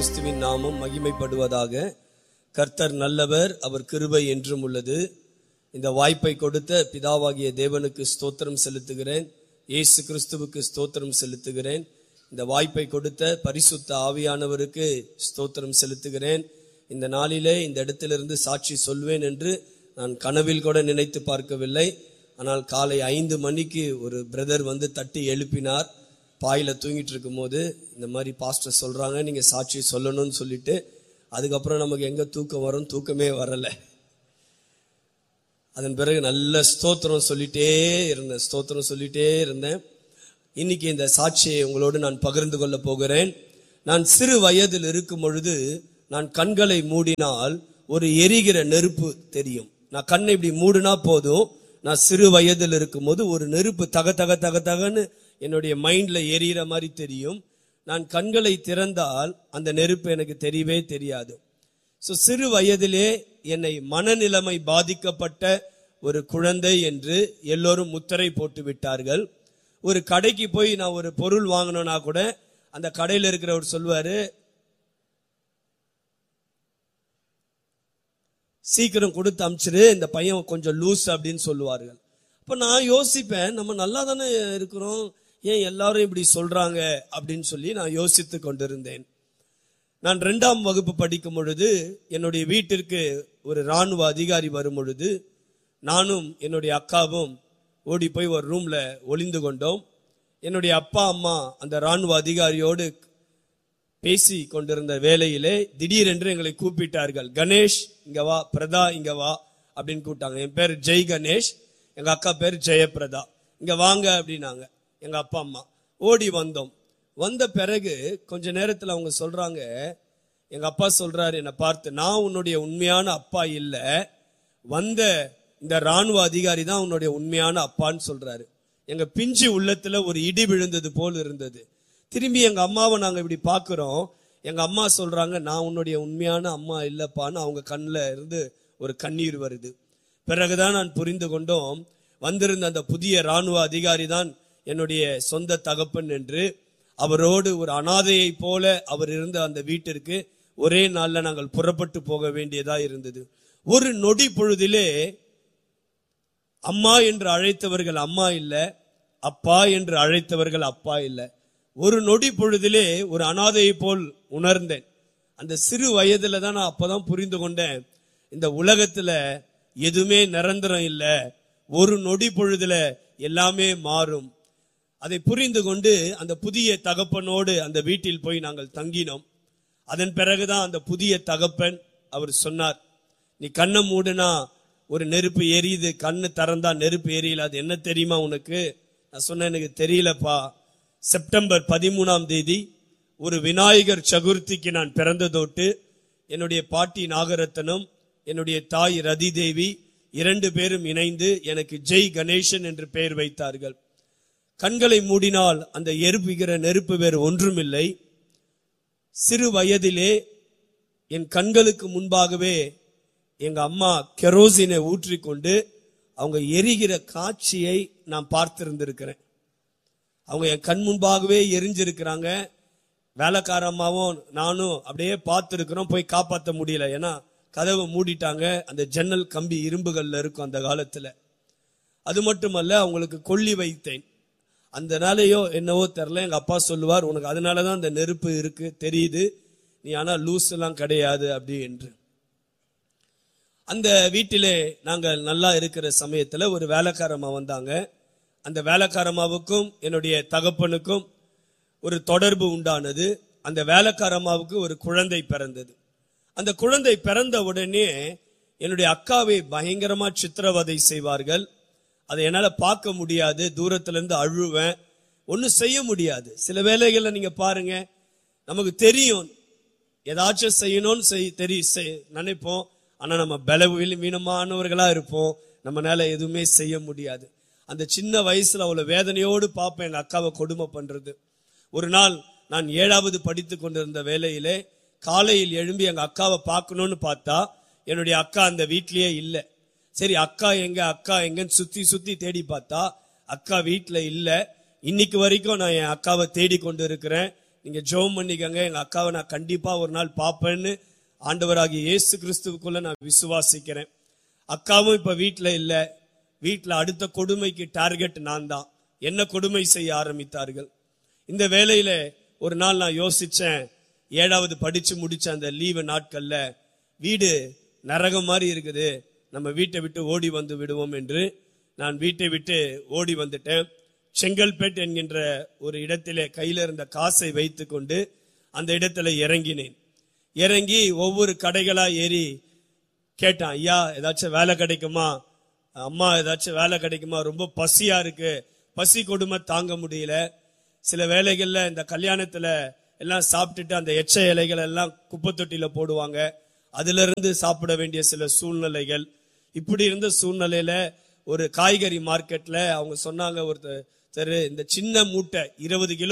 கிறிஸ்துவின் நாமம் மகிமைப்படுவதாக கர்த்தர் நல்லவர் அவர் கிருபை என்றும் உள்ளது இந்த வாய்ப்பை கொடுத்த பிதாவாகிய தேவனுக்கு ஸ்தோத்திரம் செலுத்துகிறேன் இயேசு கிறிஸ்துவுக்கு ஸ்தோத்திரம் செலுத்துகிறேன் இந்த வாய்ப்பை கொடுத்த பரிசுத்த ஆவியானவருக்கு ஸ்தோத்திரம் செலுத்துகிறேன் இந்த நாளிலே இந்த இடத்திலிருந்து சாட்சி சொல்வேன் என்று நான் கனவில் கூட நினைத்து பார்க்கவில்லை ஆனால் காலை ஐந்து மணிக்கு ஒரு பிரதர் வந்து தட்டி எழுப்பினார் பாயில தூங்கிட்டு இருக்கும்போது இந்த மாதிரி பாஸ்டர் சொல்றாங்க நீங்க சாட்சி சொல்லணும்னு சொல்லிட்டு அதுக்கப்புறம் நமக்கு எங்க தூக்கம் வரும் தூக்கமே வரல அதன் பிறகு நல்ல ஸ்தோத்திரம் சொல்லிட்டே இருந்தேன் ஸ்தோத்திரம் சொல்லிட்டே இருந்தேன் இன்னைக்கு இந்த சாட்சியை உங்களோடு நான் பகிர்ந்து கொள்ள போகிறேன் நான் சிறு வயதில் இருக்கும் பொழுது நான் கண்களை மூடினால் ஒரு எரிகிற நெருப்பு தெரியும் நான் கண்ணை இப்படி மூடினா போதும் நான் சிறு வயதில் இருக்கும்போது ஒரு நெருப்பு தக தக தக தகன்னு என்னுடைய மைண்ட்ல எரியிற மாதிரி தெரியும் நான் கண்களை திறந்தால் அந்த நெருப்பு எனக்கு தெரியவே தெரியாது ஸோ சிறு வயதிலே என்னை மனநிலைமை பாதிக்கப்பட்ட ஒரு குழந்தை என்று எல்லோரும் முத்திரை போட்டு விட்டார்கள் ஒரு கடைக்கு போய் நான் ஒரு பொருள் வாங்கணும்னா கூட அந்த கடையில் இருக்கிறவர் சொல்வாரு சீக்கிரம் கொடுத்து அமிச்சிரு இந்த பையன் கொஞ்சம் லூஸ் அப்படின்னு சொல்லுவார்கள் அப்ப நான் யோசிப்பேன் நம்ம நல்லா தானே இருக்கிறோம் ஏன் எல்லாரும் இப்படி சொல்றாங்க அப்படின்னு சொல்லி நான் யோசித்து கொண்டிருந்தேன் நான் ரெண்டாம் வகுப்பு படிக்கும் பொழுது என்னுடைய வீட்டிற்கு ஒரு ராணுவ அதிகாரி வரும் பொழுது நானும் என்னுடைய அக்காவும் ஓடி போய் ஒரு ரூம்ல ஒளிந்து கொண்டோம் என்னுடைய அப்பா அம்மா அந்த ராணுவ அதிகாரியோடு பேசி கொண்டிருந்த வேளையிலே திடீரென்று எங்களை கூப்பிட்டார்கள் கணேஷ் இங்க வா பிரதா இங்க வா அப்படின்னு கூப்பிட்டாங்க என் பேர் ஜெய் கணேஷ் எங்க அக்கா பேர் ஜெயபிரதா இங்க வாங்க அப்படின்னாங்க எங்க அப்பா அம்மா ஓடி வந்தோம் வந்த பிறகு கொஞ்ச நேரத்துல அவங்க சொல்றாங்க எங்க அப்பா சொல்றாரு என்னை பார்த்து நான் உன்னுடைய உண்மையான அப்பா இல்ல வந்த இந்த ராணுவ அதிகாரி தான் உன்னுடைய உண்மையான அப்பான்னு சொல்றாரு எங்க பிஞ்சு உள்ளத்துல ஒரு இடி விழுந்தது போல் இருந்தது திரும்பி எங்க அம்மாவை நாங்க இப்படி பாக்குறோம் எங்க அம்மா சொல்றாங்க நான் உன்னுடைய உண்மையான அம்மா இல்லப்பான்னு அவங்க கண்ணுல இருந்து ஒரு கண்ணீர் வருது பிறகுதான் நான் புரிந்து கொண்டோம் வந்திருந்த அந்த புதிய ராணுவ அதிகாரி தான் என்னுடைய சொந்த தகப்பன் என்று அவரோடு ஒரு அனாதையை போல அவர் இருந்த அந்த வீட்டிற்கு ஒரே நாள்ல நாங்கள் புறப்பட்டு போக வேண்டியதா இருந்தது ஒரு நொடி பொழுதிலே அம்மா என்று அழைத்தவர்கள் அம்மா இல்ல அப்பா என்று அழைத்தவர்கள் அப்பா இல்ல ஒரு நொடி பொழுதிலே ஒரு அனாதையை போல் உணர்ந்தேன் அந்த சிறு வயதுல தான் நான் அப்பதான் புரிந்து கொண்டேன் இந்த உலகத்துல எதுவுமே நிரந்தரம் இல்ல ஒரு நொடி பொழுதுல எல்லாமே மாறும் அதை புரிந்து கொண்டு அந்த புதிய தகப்பனோடு அந்த வீட்டில் போய் நாங்கள் தங்கினோம் அதன் பிறகுதான் அந்த புதிய தகப்பன் அவர் சொன்னார் நீ கண்ணை மூடுனா ஒரு நெருப்பு எரியுது கண்ணு திறந்தா நெருப்பு எரியல அது என்ன தெரியுமா உனக்கு நான் சொன்னேன் எனக்கு தெரியலப்பா செப்டம்பர் பதிமூணாம் தேதி ஒரு விநாயகர் சதுர்த்திக்கு நான் பிறந்ததோட்டு என்னுடைய பாட்டி நாகரத்னம் என்னுடைய தாய் ரதி தேவி இரண்டு பேரும் இணைந்து எனக்கு ஜெய் கணேசன் என்று பெயர் வைத்தார்கள் கண்களை மூடினால் அந்த எருப்புகிற நெருப்பு வேறு ஒன்றுமில்லை சிறு வயதிலே என் கண்களுக்கு முன்பாகவே எங்க அம்மா கெரோசினை ஊற்றிக்கொண்டு அவங்க எரிகிற காட்சியை நான் பார்த்திருந்திருக்கிறேன் அவங்க என் கண் முன்பாகவே எரிஞ்சிருக்கிறாங்க வேலைக்கார அம்மாவும் நானும் அப்படியே பார்த்துருக்கிறோம் போய் காப்பாற்ற முடியல ஏன்னா கதவை மூடிட்டாங்க அந்த ஜன்னல் கம்பி இரும்புகள்ல இருக்கும் அந்த காலத்துல அது மட்டுமல்ல அவங்களுக்கு கொல்லி வைத்தேன் அந்த நாளையோ என்னவோ தெரில எங்க அப்பா சொல்லுவார் உனக்கு அதனாலதான் அந்த நெருப்பு இருக்கு தெரியுது நீ ஆனா லூஸ் எல்லாம் கிடையாது அப்படி என்று அந்த வீட்டிலே நாங்கள் நல்லா இருக்கிற சமயத்துல ஒரு வேலைக்காரம்மா வந்தாங்க அந்த வேலைக்காரம்மாவுக்கும் என்னுடைய தகப்பனுக்கும் ஒரு தொடர்பு உண்டானது அந்த வேலைக்காரம்மாவுக்கு ஒரு குழந்தை பிறந்தது அந்த குழந்தை பிறந்த உடனே என்னுடைய அக்காவை பயங்கரமா சித்திரவதை செய்வார்கள் அதை என்னால பார்க்க முடியாது தூரத்துல இருந்து அழுவேன் ஒன்னும் செய்ய முடியாது சில வேலைகள்ல நீங்க பாருங்க நமக்கு தெரியும் ஏதாச்சும் செய்யணும்னு செய் தெரி செய்- நினைப்போம் ஆனா நம்ம பலவீன மீனமானவர்களா இருப்போம் நம்மளால எதுவுமே செய்ய முடியாது அந்த சின்ன வயசுல அவ்வளவு வேதனையோடு பார்ப்பேன் எங்க அக்காவை கொடுமை பண்றது ஒரு நாள் நான் ஏழாவது படித்து கொண்டிருந்த வேளையிலே காலையில் எழும்பி எங்க அக்காவை பார்க்கணும்னு பார்த்தா என்னுடைய அக்கா அந்த வீட்லயே இல்லை சரி அக்கா எங்க அக்கா எங்கன்னு சுத்தி சுத்தி தேடி பார்த்தா அக்கா வீட்ல இல்ல இன்னைக்கு வரைக்கும் நான் என் அக்காவை தேடி கொண்டு இருக்கிறேன் நீங்க ஜெபம் பண்ணிக்கங்க எங்க அக்காவை நான் கண்டிப்பா ஒரு நாள் பார்ப்பேன்னு ஆண்டவராகிய இயேசு கிறிஸ்துவுக்குள்ள நான் விசுவாசிக்கிறேன் அக்காவும் இப்ப வீட்ல இல்ல வீட்ல அடுத்த கொடுமைக்கு டார்கெட் நான் தான் என்ன கொடுமை செய்ய ஆரம்பித்தார்கள் இந்த வேலையில ஒரு நாள் நான் யோசிச்சேன் ஏழாவது படிச்சு முடிச்ச அந்த லீவு நாட்கள்ல வீடு நரகம் மாதிரி இருக்குது நம்ம வீட்டை விட்டு ஓடி வந்து விடுவோம் என்று நான் வீட்டை விட்டு ஓடி வந்துட்டேன் செங்கல்பேட் என்கின்ற ஒரு இடத்திலே கையில இருந்த காசை வைத்துக்கொண்டு அந்த இடத்துல இறங்கினேன் இறங்கி ஒவ்வொரு கடைகளா ஏறி கேட்டான் ஐயா ஏதாச்சும் வேலை கிடைக்குமா அம்மா ஏதாச்சும் வேலை கிடைக்குமா ரொம்ப பசியா இருக்கு பசி கொடுமை தாங்க முடியல சில வேலைகள்ல இந்த கல்யாணத்துல எல்லாம் சாப்பிட்டுட்டு அந்த எச்ச இலைகள் எல்லாம் குப்பை தொட்டியில போடுவாங்க அதுல இருந்து சாப்பிட வேண்டிய சில சூழ்நிலைகள் இப்படி இருந்த சூழ்நிலையில ஒரு காய்கறி மார்க்கெட்ல அவங்க சொன்னாங்க ஒருத்தர் இந்த சின்ன மூட்டை இருபது கிலோ